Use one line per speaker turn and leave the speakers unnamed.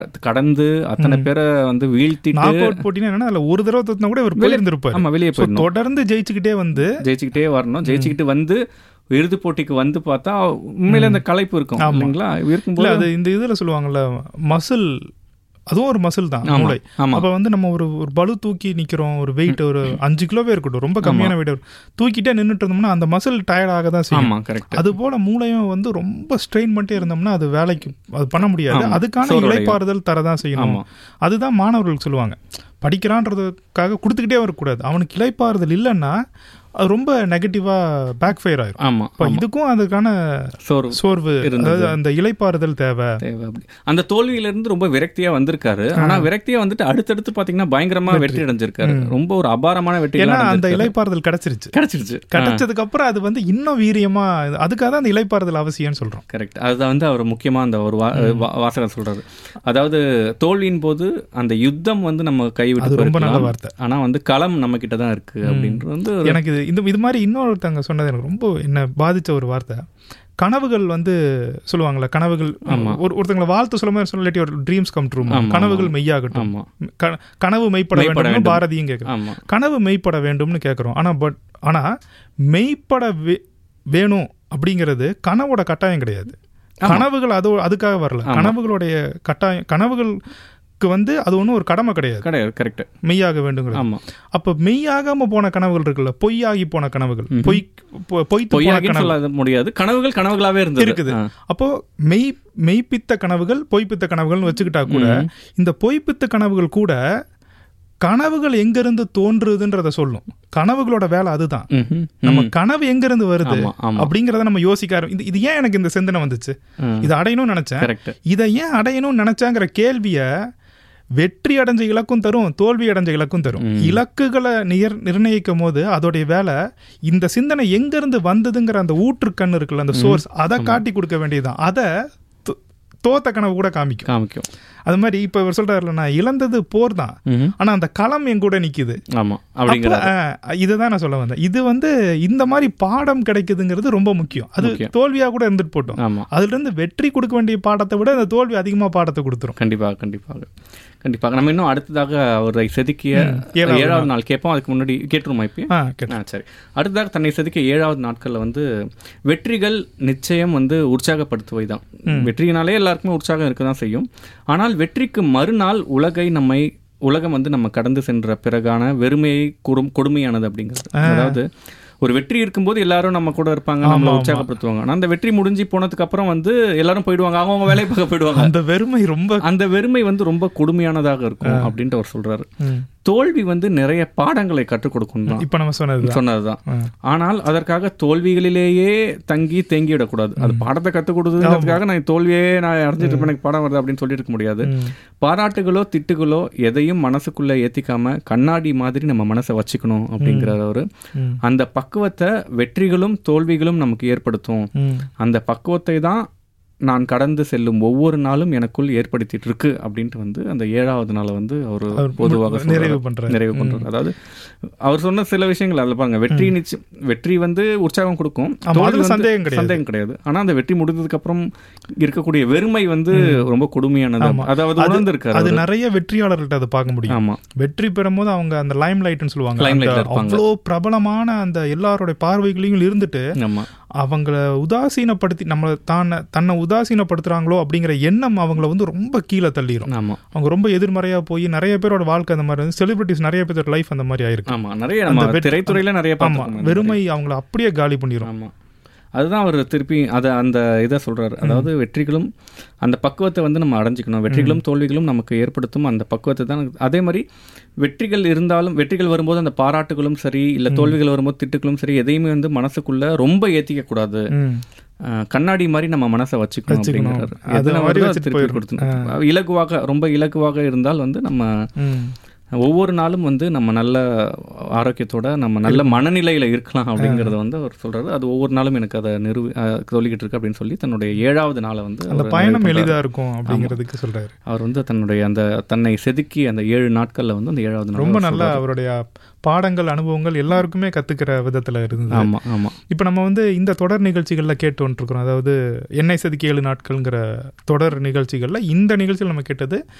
கடந்து அத்தனை பேரை வந்து வீழ்த்திட்டு
நாக் அவுட் போட்டினா என்னன்னா அதுல ஒரு தடவை தோத்துனா கூட இவர் போயிருந்திருப்பாரு
ஆமா வெளியே
So,
போயிடணும்
தொடர்ந்து ஜெயிச்சுக்கிட்டே வந்து
ஜெயிச்சுக்கிட்டே வரணும் ஜெயிச்சுக்கிட்டு வந்து இறுதி போட்டிக்கு வந்து பார்த்தா உண்மையில அந்த களைப்பு இருக்கும்
ஆமா.
இல்லைங்களா
இல்ல
இருக்கும்போது
அது இந்த இதுல சொல்லுவாங்கல்ல மசில் அதுவும் ஒரு மசில் தான்
ஆமா
மூளை
ஆமா
அப்ப வந்து நம்ம ஒரு ஒரு பளு தூக்கி நிக்கிறோம் ஒரு வெயிட் ஒரு அஞ்சு கிலோவே இருக்கட்டும் ரொம்ப கம்மியான வெயிட் தூக்கிட்டே நின்னுட்டு இருந்தோம்னா அந்த மசில் டயர்ட் ஆக தான் செய்யும்
ஆமா கரெக்ட்
அது போல மூளையும் வந்து ரொம்ப ஸ்ட்ரெயின் பண்ணிட்டே இருந்தோம்னா அது வேலைக்கு அது பண்ண முடியாது
ஆமா.
அதுக்கான
சோர்வடையும்.
இளைப்பாறுதல் தரதான் செய்யணும்
ஆமா
அதுதான் மாணவர்களுக்கு சொல்லுவாங்க படிக்கிறான்றதுக்காக கொடுத்துக்கிட்டே வரக்கூடாது அவனுக்கு இளைப்பாறுதல் இல்லைன்னா அது ரொம்ப நெகட்டிவா பேக் ஃபயர் ஆயிரும்
ஆமா
இப்போ
ஆமா.
இதுக்கும் அதுக்கான
சோர்வு
சோர்வு
இருந்தது.
அதாவது அந்த இளைப்பாறுதல் தேவை
தேவை அப்படி அந்த தோல்வியில இருந்து ரொம்ப விரக்தியா வந்திருக்காரு ஆனா விரக்தியா வந்துட்டு அடுத்தடுத்து பாத்தீங்கன்னா பயங்கரமா வெற்றி அடைஞ்சிருக்காரு ரொம்ப ஒரு அபாரமான வெற்றி
ஏன்னா அந்த இளைப்பாறுதல் கிடைச்சிருச்சு
கிடைச்சிருச்சு
கிடைச்சதுக்கு அப்புறம் அது வந்து இன்னும் வீரியமா அதுக்காக தான் அந்த இளைப்பாறுதல் அவசியம்னு சொல்றோம்
கரெக்ட் அதுதான் வந்து அவர் முக்கியமா அந்த ஒரு வா- வா- வாசகம் சொல்றாரு அதாவது தோல்வியின் போது அந்த யுத்தம் வந்து நம்ம கைவிட்டு
அது ரொம்ப நல்ல
போயிருக்கலாம்.
வார்த்தை
ஆனா வந்து களம் நம்ம கிட்ட தான் இருக்கு அப்படின்றது வந்து ஒரு-
எனக்கு இது இந்த இது மாதிரி இன்னொருத்தங்க சொன்னது எனக்கு ரொம்ப என்ன பாதிச்ச ஒரு வார்த்தை கனவுகள் வந்து சொல்லுவாங்கல்ல கனவுகள்
ஆமா.
ஒரு ஒருத்தங்களை வாழ்த்து சொல்ல மாதிரி சொல்ல இல்லாட்டி ஒரு ட்ரீம்ஸ் கம் ட்ரூ
ஆமா,
கனவுகள் மெய்யாகட்டும்
ஆமா
க- கனவு மெய்ப்பட
மெய்ப்பட
வேண்டும்
வேண்டும்.
பாரதியும் கேட்குறோம்
ஆமா
கனவு மெய்ப்பட வேண்டும்னு கேட்குறோம் ஆனா பட் ஆனா மெய்ப்பட வே- வேணும் அப்படிங்கிறது கனவோட கட்டாயம் கிடையாது கனவுகள் அது அதுக்காக வரல கனவுகளுடைய கட்டாயம் கனவுகளுக்கு வந்து அது ஒன்றும் ஒரு கடமை கிடையாது
கிடையாது கரெக்ட்
மெய்யாக வேண்டுங்கிறது
ஆமா
அப்ப மெய்யாகாம போன கனவுகள் இருக்குல்ல பொய்யாகி போன கனவுகள் பொய் பொ- பொய்த்து போன
பொய்யாகின்னு
கனவு
சொல்ல முடியாது கனவுகள் கனவுகளாவே இருந்தது
இருக்குது
ஆ.
அப்போ மெய் மெய்ப்பித்த கனவுகள் பொய்ப்பித்த கனவுகள்னு வச்சுக்கிட்டா கூட இந்த பொய்ப்பித்த கனவுகள் கூட கனவுகள் எங்கிருந்து தோன்றுதுன்றத சொல்லும் கனவுகளோட வேலை அதுதான்
ம்ஹும்.
நம்ம கனவு எங்கிருந்து வருது
ஆமா ஆமா
அப்படிங்கறத நம்ம யோசிக்க ஆரம்பி- இது இது ஏன் எனக்கு இந்த சிந்தனை வந்துச்சு இதை அடையணும்னு நினைச்சேன்
கரெக்ட்
இதை ஏன் அடையணும்னு நினைச்சாங்கிற கேள்விய வெற்றி அடைஞ்ச இலக்கும் தரும் தோல்வி அடைஞ்ச இலக்கும் தரும் இலக்குகளை நியர் நிர்ணயிக்கும் போது அதோடைய வேலை இந்த சிந்தனை எங்கிருந்து வந்ததுங்கிற அந்த ஊற்றுக்கண் இருக்குல்ல அந்த சோர்ஸ் அதை காட்டி கொடுக்க வேண்டியதுதான் அதை தோ- தோத்த கனவு கூட காமிக்கும்
காமிக்கும்
அது மாதிரி இப்ப இவர் சொல்றாருல நான் இழந்தது போர் தான்
ம்ஹும்.
ஆனா அந்த களம் என் கூட நிக்குது
ஆமா அப்படிங்கிற
இதை தான் நான் சொல்ல வந்தேன் இது வந்து இந்த மாதிரி பாடம் கிடைக்குதுங்கிறது ரொம்ப முக்கியம் அது
முக்கியம்.
தோல்வியா கூட இருந்துட்டு போட்டோம்
ஆமா
அதுல இருந்து வெற்றி கொடுக்க வேண்டிய பாடத்தை விட அந்த தோல்வி அதிகமா பாடத்தை கொடுத்துரும்
கண்டிப்பாக கண்டிப்பாக கண்டிப்பாக நம்ம இன்னும் அடுத்ததாக அவரை செதுக்கிய
ஏழாவது
ஏழாவது நாள் கேட்போம் அதுக்கு முன்னாடி கேட்டுருமா இப்போ
ஆ கேட்டேன்
ஆ சரி அடுத்ததாக தன்னை செதுக்கிய ஏழாவது நாட்களில் வந்து வெற்றிகள் நிச்சயம் வந்து உற்சாகப்படுத்துவை தான் வெற்றியினாலே எல்லாருக்குமே உற்சாகம் இருக்க தான் செய்யும் ஆனால் வெற்றிக்கு மறுநாள் உலகை நம்மை உலகம் வந்து நம்ம கடந்து சென்ற பிறகான வெறுமையை குடும் கொடுமையானது அப்படிங்கிறது அதாவது ஒரு வெற்றி இருக்கும்போது எல்லாரும் நம்ம கூட இருப்பாங்க நம்மளை உற்சாகப்படுத்துவாங்க ஆனா அந்த வெற்றி முடிஞ்சு போனதுக்கு அப்புறம் வந்து எல்லாரும் போயிடுவாங்க அவங்க வேலையை பார்க்க போயிடுவாங்க
அந்த வெறுமை ரொம்ப
அந்த வெறுமை வந்து ரொம்ப கொடுமையானதாக இருக்கும் அப்படின்ட்டு அவர் சொல்றாரு
ம்.
தோல்வி வந்து நிறைய பாடங்களை கற்றுக் கொடுக்கும் தான்
இப்ப நம்ம சொன்னது
சொன்னதுதான் ஆனால் அதற்காக தோல்விகளிலேயே தங்கி தேங்கிவிடக்கூடாது அது பாடத்தை கற்றுக் கொடுத்ததுக்காக நான் தோல்வியே நான் அடைஞ்சிட்டு இருப்பேன் எனக்கு பாடம் வருது அப்படின்னு சொல்லிட்டு இருக்க முடியாது பாராட்டுகளோ திட்டுகளோ எதையும் மனசுக்குள்ள ஏத்திக்காம கண்ணாடி மாதிரி நம்ம மனசை வச்சுக்கணும் அப்படிங்கிறார் அவரு
ம்.
அந்த பக்குவத்தை வெற்றிகளும் தோல்விகளும் நமக்கு ஏற்படுத்தும் அந்த பக்குவத்தை தான் நான் கடந்து செல்லும் ஒவ்வொரு நாளும் எனக்குள் ஏற்படுத்திட்டு இருக்கு அப்படின்ட்டு வந்து அந்த ஏழாவது நாளை வந்து அவர்
அவர்
பொதுவாக சொல்றாரு.
நிறைவு பண்றாரு.
நிறைவு பண்றாரு அதாவது அவர் சொன்ன சில விஷயங்கள் அதில் பாருங்க வெற்றி நிச்சயம் வெற்றி வந்து உற்சாகம் கொடுக்கும்
ஆமா,
தோல்வி
அதுல
வந்து
சந்தேகம் கிடையாது.
சந்தேகம் கிடையாது ஆனா அந்த வெற்றி முடிந்ததுக்கு அப்புறம் இருக்கக்கூடிய வெறுமை வந்து ரொம்ப கொடுமையானது
ஆமா.
அதாவது உணர்ந்திருக்காரு
அது
அவரு.
நிறைய வெற்றியாளர்கள்ட்ட அதை பார்க்க முடியும்
ஆமா
வெற்றி பெறும்போது அவங்க அந்த லைம் லைட்னு சொல்லுவாங்க
Limelight ல
அந்த
இருப்பாங்க.
அவ்வளோ பிரபலமான அந்த எல்லாரோட பார்வைகளையும் இருந்துட்டு
ஆமா
அவங்கள உதாசீனப்படுத்தி நம்மளை தான தன்னை உதாசீனப்படுத்துறாங்களோ அப்படிங்கிற எண்ணம் அவங்கள வந்து ரொம்ப கீழே தள்ளிடும்
ஆமா
அவங்க ரொம்ப எதிர்மறையா போய் நிறைய பேரோட வாழ்க்கை அந்த மாதிரி செலிபிரிட்டிஸ் நிறைய பேரோட லைஃப் அந்த மாதிரி ஆயிருக்கு
ஆமா நிறைய நம்ம
வெற்றி-
திரைத்துறையில நிறைய
ஆமா
பார்த்துருக்கோம்
வெறுமை அவங்கள அப்படியே காலி பண்ணிரும்
ஆமா அதுதான் அவர் திருப்பி அதை அந்த இதை சொல்றாரு அதாவது வெற்றிகளும் அந்த பக்குவத்தை வந்து நம்ம அடைஞ்சிக்கணும் வெற்றிகளும் தோல்விகளும் நமக்கு ஏற்படுத்தும் அந்த பக்குவத்தை தான் அதே மாதிரி வெற்றிகள் இருந்தாலும் வெற்றிகள் வரும்போது அந்த பாராட்டுகளும் சரி இல்ல தோல்விகள் வரும்போது திட்டுகளும் சரி எதையுமே வந்து மனசுக்குள்ள ரொம்ப ஏத்திக்க கூடாது
ம்.
அஹ், கண்ணாடி மாதிரி நம்ம மனசை வச்சுக்கணும்
வச்சுக்கணும்.
அப்படிங்கிறாரு
அது
எது நம்ம
மாதிரி
வருதோ அதை
வச்சுட்டு
திருப்பி
போயிரும்.
கொடுத்துணும் இலகுவாக ரொம்ப இலகுவாக இருந்தால் வந்து நம்ம
ம்.
ஒவ்வொரு நாளும் வந்து நம்ம நல்ல ஆரோக்கியத்தோட நம்ம நல்ல மனநிலையில் இருக்கலாம் அப்படிங்கிறத வந்து அவர் சொல்றாரு அது ஒவ்வொரு நாளும் எனக்கு அதை நிறுவி அஹ், சொல்லிக்கிட்டு இருக்கு அப்படின்னு சொல்லி தன்னுடைய ஏழாவது நாளை வந்து
அந்த
அவர்
பயணம்
நிறைவு
எளிதா இருக்கும் அப்படிங்கிறதுக்கு சொல்றாரு
அவர் வந்து தன்னுடைய அந்த தன்னை செதுக்கி அந்த ஏழு நாட்கள்ல வந்து அந்த ஏழாவது நாள்
ரொம்ப
அவர்
நல்லா அவருடைய பாடங்கள் அனுபவங்கள் எல்லாருக்குமே கத்துக்கிற விதத்துல இருந்தது
ஆமா ஆமா
இப்போ நம்ம வந்து இந்த தொடர் நிகழ்ச்சிகளில் கேட்டு வந்துருக்குறோம் அதாவது எண்ணெய் செதுக்கி ஏழு நாட்கள்ங்கிற தொடர் நிகழ்ச்சிகளில் இந்த நிகழ்ச்சியில் நம்ம கேட்டது